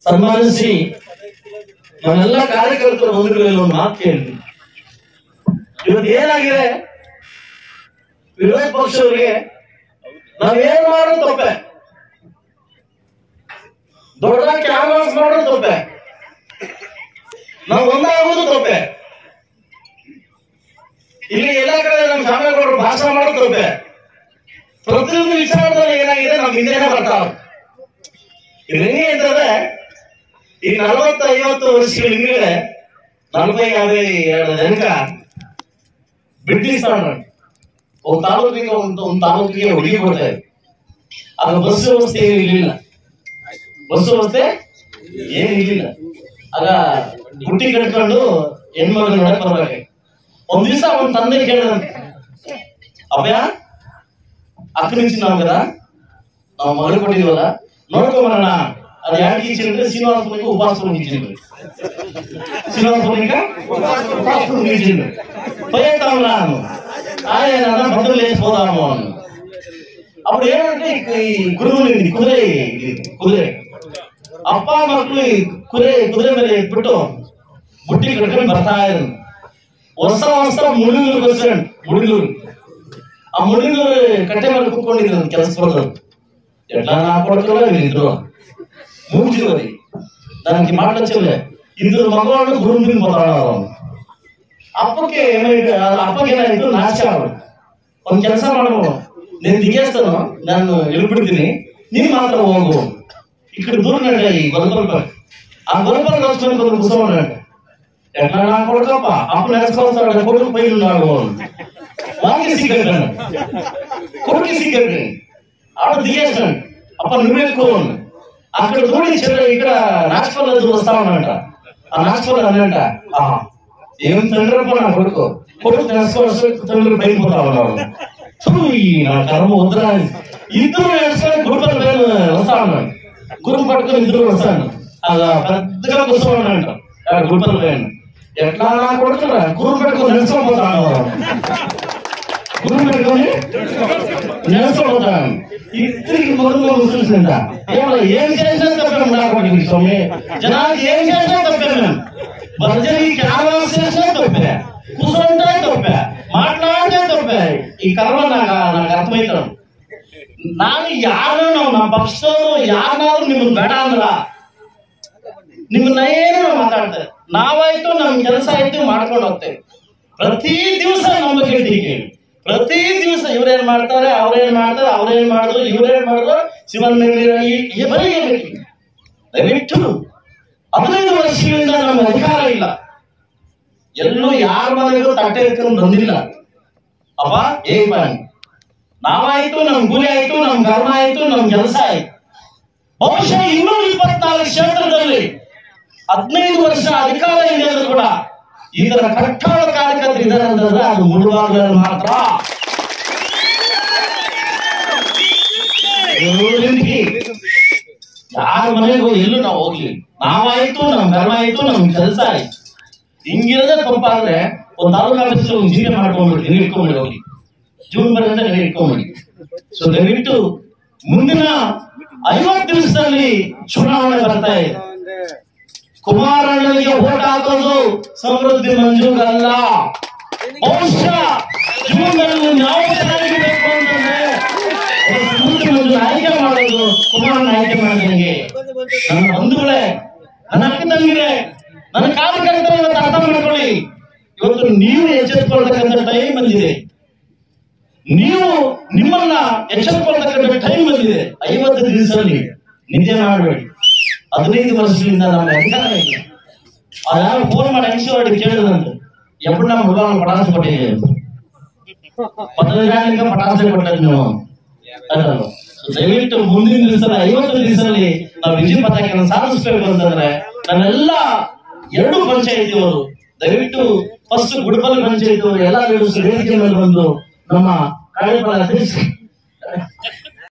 ಸನ್ಮಾನಿಸಿ ನಮ್ಮೆಲ್ಲ ಕಾರ್ಯಕರ್ತರ ಬಂಧುಗಳಲ್ಲಿ ಒಂದು ಮಾತು ಕೇಳಿ ಇವತ್ತು ಏನಾಗಿದೆ ವಿರೋಧ ಪಕ್ಷದವರಿಗೆ ನಾವೇನ್ ಮಾಡೋದು ತಪ್ಪೆ ದೊಡ್ಡದಾಗಿ ಕ್ಯಾನ್ವಾಸ್ ಮಾಡೋದು ತಪ್ಪೆ ನಾವು ಒಂದಾಗೋದು ತಪ್ಪೆ ಇಲ್ಲಿ ಎಲ್ಲ ಕಡೆ ನಮ್ಮ ಶಾಮೆಗೌಡರು ಭಾಷಣ ಮಾಡೋದು ತಪ್ಪೆ ಪ್ರತಿಯೊಂದು ವಿಚಾರದಲ್ಲಿ ಏನಾಗಿದೆ ನಮ್ಮ ಹಿಂದೆನೆ ಬರ್ತಾವ ಇದು ಹೆಂಗೆ ಅಂತಂದ್ರೆ ಈ ನಲವತ್ತು ಐವತ್ತು ವರ್ಷಗಳ ಹಿಂದ್ಗಡೆ ನಲವೈ ಯಾಭೈ ಎರಡು ಜನಕ ಬ್ರಿಟಿಷ್ ಒಂದು ತಾಲೂಕಿಗೆ ಒಂದು ಒಂದು ತಾಲೂಕಿಗೆ ಹುಡುಗಿ ಬರ್ತಾ ಇದೆ ಆಗ ಬಸ್ ವ್ಯವಸ್ಥೆ ಏನು ಇರಲಿಲ್ಲ ಬಸ್ ವ್ಯವಸ್ಥೆ ಏನು ಇರಲಿಲ್ಲ ಆಗ ಗುಟ್ಟಿ ಕಟ್ಕೊಂಡು ಹೆಣ್ಮಗಳು ನೋಡಕ್ ಬರ್ಬೇಕು ಒಂದ್ ದಿವಸ ಅವನ್ ತಂದೆ ಕೇಳಿದಂತೆ ಅಭಯ ಅಕ್ಕ నుంచి ನಾವು కదా ನಾವು ಮಗಳು ಕೊಟ್ಟಿದ್ವಲ್ಲ ನೋಡ್ಕೊಂಬರೋಣ ಅದು ಯಾಕೆ ಇಚ್ಚಿದ್ರೆ ಶ್ರೀನಿವಾಸಪುರಕ್ಕೆ ಉಪಾಸಪುರಕ್ಕೆ ಇಚ್ಚಿದ್ರು శ్రీనివాసపురిక ఇచ్చిండు పోయేస్తాం రాను ఆయన బట్టలు లేచిపోదాము అని అప్పుడు ఏమంటే ఈ గురువులు ఇది కుదిరే ఇది కుదిరే ಅಪ್ಪ ಮಕ್ಕಳು ಈ ಕುದುರೆ ಕುದುರೆ ಮೇಲೆ ಇಟ್ಬಿಟ್ಟು ಬುಟ್ಟಿ ಕಟ್ಕೊಂಡು ಬರ್ತಾ ಇದ್ರು ಹೊಸ ಹೊಸ ಮುಳುಗೂರು ಬಸ್ ಮುಳುಗೂರು ಆ ಮುಳುಗೂರು ಕಟ್ಟೆ ಮೇಲೆ ಕುತ್ಕೊಂಡಿದ್ರು ಕೆಲಸ ಕೊಡೋದು ಎಲ್ಲ ನಾ ಕೊಡ್ಕೊಳ್ಳೋ ಇದ್ರು ಮೂಗಿದವರಿ దానికి మాట వచ్చలే ఇద్దరు మగవాళ్ళు గురువుని పోతాడు అప్పకి ఏమైతే అప్పకి ఏమైతే నాచాడు ಒಂದು ಕೆಲಸ ಮಾಡಬಹುದು నేను దిగేస్తాను ನಾನು ಇಳ್ಬಿಡ್ತೀನಿ ನೀನ್ ಮಾತ್ರ ಹೋಗು ఇక్కడ దూరం అంటే ఈ గొల్లపల్లి ఆ గొల్లపల్లి వచ్చుకొని కొంచెం కూర్చోమన్నాడు ఎట్లా నా కొడుకప్ప అప్పుడు నేర్చుకోవస్తాడు కొడుకు పైన ఉన్నాడు వాకి సిగ్గట్టాను కొడుకు సిగ్గట్టు ఆవిడ దిగేస్తాడు అప్ప నువ్వెక్కువ అక్కడ దూడి చెల్లె ఇక్కడ నాచుకోలేదు దూరం వస్తా ఉన్నాడంట ఆ నాచుకోలేదు అన్నాడంట ఆహా ఏం తండ్రి అప్ప నా కొడుకు కొడుకు నేర్చుకోవచ్చు తండ్రి పైన పోతా ఉన్నాడు థూ, ఈ నా కర్మ వద్దురా ఇద్దరు నేర్చుకొని గురుపల్లి పైన వస్తా ఉన్నాడు గురువు పట్టుకొని ఇద్దరు వస్తాడు అలా పెద్దగా కూర్చోన్నాడంట గురుపల్లి పైన ఎట్లా నా కొడుకురా గురువు పెట్టుకొని నేర్చుకొని పోతా ఉన్నాడు గురువు పెట్టుకొని నేర్చుకోబోతాను ఇద్దరికి మొదలు చూసింట ఏమన్నా ఏం చేసినా తప్పాను నాకు స్వామి జనానికి ఏం చేసినా తప్పాను నేను భర్జని క్యాన్వాస్ చేసినా తప్పే కూర్చుంటే తప్పే మాట్లాడితే తప్పే ఈ కర్మ నాకు నాకు అర్థమవుతాను ನಾನು ಯಾರು ನಮ್ಮ ಪಕ್ಷದವರು ಯಾರನ್ನಾದ್ರೂ ನಿಮ್ಮನ್ನ ಬೇಡ ಅಂದ್ರ ನಿಮ್ಮನ್ನ ಏನು ನಾವು ಮಾತಾಡ್ತೇವೆ ನಾವಾಯ್ತು ನಮ್ ಕೆಲಸ ಆಯ್ತು ಮಾಡ್ಕೊಂಡು ಹೋಗ್ತೇವೆ ಪ್ರತಿ ದಿವಸ ನಮ್ಮ ಬಗ್ಗೆ ಟೀಕೆ ಪ್ರತಿ ದಿವಸ ಇವ್ರೇನ್ ಮಾಡ್ತಾರೆ ಅವ್ರೇನ್ ಮಾಡ್ತಾರೆ ಅವ್ರೇನ್ ಮಾಡಿದ್ರು ಇವ್ರೇನ್ ಮಾಡಿದ್ರು ಶಿವನ್ ಇವರಿಗೆ ಬೇಕು ದಯವಿಟ್ಟು ಹದಿನೈದು ವರ್ಷಗಳಿಂದ ನಮ್ಗೆ ಅಧಿಕಾರ ಇಲ್ಲ ಎಲ್ಲೂ ಯಾರ ಮನೆಗೂ ತಟ್ಟೆ ಎತ್ಕೊಂಡು ಬಂದಿಲ್ಲ ಅಪ್ಪ ಏ ಬಾಯಿ ನಾವಾಯ್ತು ನಮ್ ಗುರಿ ಆಯ್ತು ನಮ್ ಕರ್ಮ ಆಯ್ತು ನಮ್ ಕೆಲಸ ಆಯ್ತು ಬಹುಶಃ ಇನ್ನೂರ ಇಪ್ಪತ್ನಾಲ್ಕು ಕ್ಷೇತ್ರದಲ್ಲಿ ಹದಿನೈದು ವರ್ಷ ಅಧಿಕಾರ ಇಲ್ಲದ್ರು ಕೂಡ ಈ ತರ ಕಟ್ಟಾಳ ಕಾರ್ಯಕರ್ತರು ಇದ್ದಾರೆ ಅಂತಂದ್ರೆ ಅದು ಮುಳುವಾಗಲು ಮಾತ್ರ ಇವ್ರಿಂದಿಗೆ ಯಾರ ಮನೆಗೂ ಎಲ್ಲೂ ನಾವು ಹೋಗ್ಲಿ ನಾವಾಯ್ತು ನಮ್ ಕರ್ಮ ಆಯ್ತು ನಮ್ ಕೆಲಸ ಆಯ್ತು ಹಿಂಗಿರೋದೇ ತಪ್ಪಾದ್ರೆ ಒಂದ್ ತಾಲೂಕು ಆಫೀಸ್ ಒಂದು ಜೀವನ ಮಾಡ್ಕೊಂಡ್ಬಿಡಿ ನೀವು ಇಟ್ಕೊಂಡ್ಬಿಡಿ ಹೋಗಿ ಜೂನ್ ಬರೋದ ನೀವು ಇಟ್ಕೊಂಡ್ಬಿಡಿ ಸೊ ದಯವಿಟ್ಟು ಮುಂದಿನ ಐವತ್ತು ದಿವಸದಲ್ಲಿ ಚುನಾವಣೆ ಬರ್ತಾ ಇದೆ ಕುಮಾರಣ್ಣನಿಗೆ ಓಟ್ ಹಾಕೋದು ಸಮೃದ್ಧಿ ಮಂಜೂರಲ್ಲ ಬಹುಶಃ ಜೂನ್ನಲ್ಲಿ ನಾವು ಚೆನ್ನಾಗಿರ್ಬೇಕು ಅಂತಂದ್ರೆ ಒಬ್ಬ ಸಮೃದ್ಧಿ ಮಂಜೂರು ಆಯ್ಕೆ ಮಾಡೋದು ಕುಮಾರಣ್ಣ ಆಯ್ಕೆ ಮಾಡಿದಂಗೆ ನನ್ನ ಬಂಧುಗಳೇ ನನ್ನ ಅಕ್ಕ ತಂಗಿರೇ ನನ್ನ ಕಾರ್ಯಕರ್ತರು ಇವತ್ತು ಅರ್ಥ ಮಾಡ್ಕೊಳ್ಳಿ ಇವತ್ತು ನೀವು ಎಚ್ಚೆತ್ತುಕೊಳ್ತಕ್ಕಂಥ ಟೈಮ್ ಬಂದಿದೆ ನೀವು ನಿಮ್ಮನ್ನ ಎಚ್ಚೆತ್ತುಕೊಳ್ತಕ್ಕಂಥ ಟೈಮ್ ಬಂದಿದೆ ಐವತ್ತು ದಿವಸದಲ್ಲಿ ನಿದ್ದೆ ಮಾಡಬೇಡಿ ಹದಿನೈದು ವರ್ಷದಿಂದ ನಮ್ಮ ಅಧಿಕಾರ ಇಲ್ಲ ಅದ್ಯಾವ ಫೋನ್ ಮಾಡಿ ಅಂಶವಾಡಿ ಕೇಳಿದಂತೆ ಎప్పుడు ನಮ್ಮ ಹುಡುಗ ಪಟಾಸ ಕೊಟ್ಟಿದೆ ಪದವಿಧಾನಿಕ ಪಟಾಸ ಕೊಟ್ಟದ್ದು ನೀವು ಅದಲ್ಲ. So ದಯವಿಟ್ಟು ಮುಂದಿನ ದಿವಸದ ಐವತ್ತು ದಿವಸದಲ್ಲಿ ನಾವು ವಿಜಯ ಪತಾಕೆಯನ್ನು ಸಾಧಿಸಬೇಕು ಅಂತಂದ್ರೆ ನನ್ನೆಲ್ಲ ಎರಡು ಪಂಚಾಯತಿಯವರು ದಯವಿಟ್ಟು ಫಸ್ಟ್ ಗುಡ್ಬಲ್ ಪಂಚಾಯತಿ ಅವರು ಎಲ್ಲ ಲೀಡರ್ಸ್ ವೇದಿಕೆ ಮೇಲೆ ಬಂದು ನಮ್ಮ ಕಾರ್ಯಪಾಲ ಅಧ್ಯಕ್ಷ